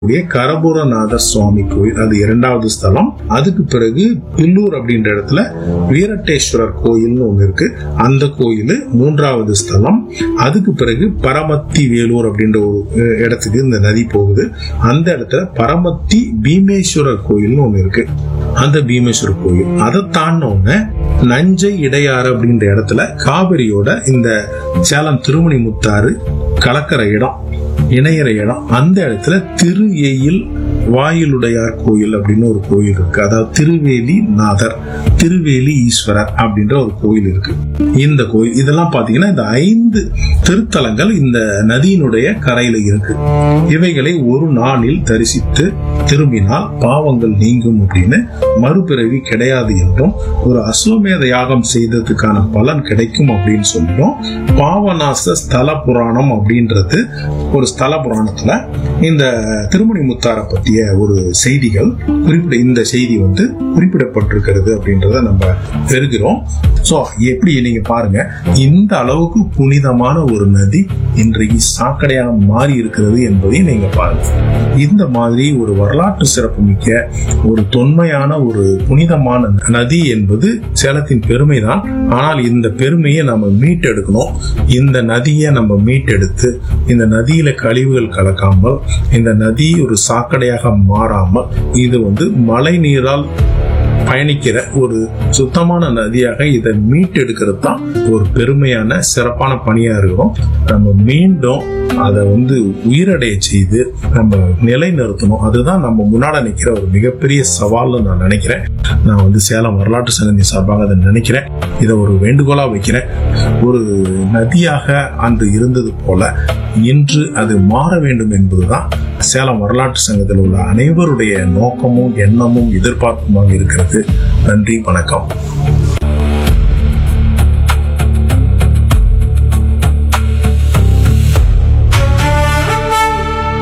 கூடிய கரபுரநாதர் சுவாமி கோயில் அது இரண்டாவது ஸ்தலம் அதுக்கு பிறகு பில்லூர் அப்படின்ற இடத்துல வீரட்டேஸ்வரர் கோயில்னு ஒண்ணு இருக்கு அந்த கோயில் மூன்றாவது ஸ்தலம் அதுக்கு பிறகு பரமத்தி வேலூர் அப்படின்ற ஒரு அஹ், இடத்துக்கு இந்த நதி போகுது அந்த இடத்துல பரமத்தி பீமேஸ்வரர் கோயில்னு ஒண்ணு இருக்கு அந்த பீமேஸ்வரர் கோயில் அதை தாண்டின நஞ்சை இடையாறு அப்படின்ற இடத்துல காவிரியோட இந்த சேலம் திருமணி முத்தாறு கலக்கிற இடம் இணையிற இடம் அந்த இடத்துல திரு எயில் வாயிலுடையார் கோயில் அப்படின்னு ஒரு கோயில் இருக்கு அதாவது திருவேலி நாதர் திருவேலி ஈஸ்வரர் அப்படின்ற ஒரு கோயில் இருக்கு இந்த கோயில் இதெல்லாம் பாத்தீங்கன்னா இந்த ஐந்து திருத்தலங்கள் இந்த நதியினுடைய கரையில இருக்கு இவைகளை ஒரு நாளில் தரிசித்து திரும்பினால் பாவங்கள் நீங்கும் அப்படின்னு மறுபிறவி கிடையாது என்றும் ஒரு அஸ்வமேத யாகம் செய்ததுக்கான பலன் கிடைக்கும் அப்படின்னு சொல்லியும் பாவநாச ஸ்தல புராணம் அப்படின்றது ஒரு ஸ்தல புராணத்துல இந்த திருமணி முத்தாரை பற்றிய ஒரு செய்திகள் குறிப்பிட இந்த செய்தி வந்து குறிப்பிடப்பட்டிருக்கிறது அப்படின்றத நம்ம பெறுகிறோம் ஸோ எப்படி நீங்க பாருங்க இந்த அளவுக்கு புனிதமான ஒரு நதி இன்றைக்கு சாக்கடையாக மாறி இருக்கிறது என்பதையும் நீங்க பாருங்க இந்த மாதிரி ஒரு வரலாற்று சிறப்புமிக்க ஒரு தொன்மையான ஒரு புனிதமான நதி என்பது சேலத்தின் பெருமைதான் ஆனால் இந்த பெருமையை நம்ம மீட்டெடுக்கணும் இந்த நதியை நம்ம மீட்டெடுத்து இந்த நதியில கழிவுகள் கலக்காமல் இந்த நதி ஒரு சாக்கடையாக மாறாமல் இது வந்து மழை நீரால் பயணிக்கிற ஒரு சுத்தமான நதியாக இதை மீட்டெடுக்கிறது தான் ஒரு பெருமையான சிறப்பான பணியா இருக்கும் நம்ம மீண்டும் அதை வந்து உயிரடைய செய்து நம்ம நிலைநிறுத்தணும் அதுதான் நம்ம முன்னாடி நிற்கிற ஒரு மிகப்பெரிய சவால்னு நான் நினைக்கிறேன் நான் வந்து சேலம் வரலாற்று சங்கதி சார்பாக அதை நினைக்கிறேன் இதை ஒரு வேண்டுகோளா வைக்கிறேன் ஒரு நதியாக அன்று இருந்தது போல இன்று அது மாற வேண்டும் என்பதுதான் சேலம் வரலாற்று சங்கத்தில் உள்ள அனைவருடைய நோக்கமும் எண்ணமும் எதிர்பார்ப்புமாக இருக்கிறது நன்றி வணக்கம்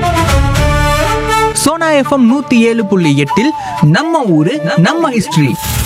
சோனா எஃப்எம் நூத்தி ஏழு புள்ளி எட்டில் நம்ம ஊரு நம்ம ஹிஸ்டரி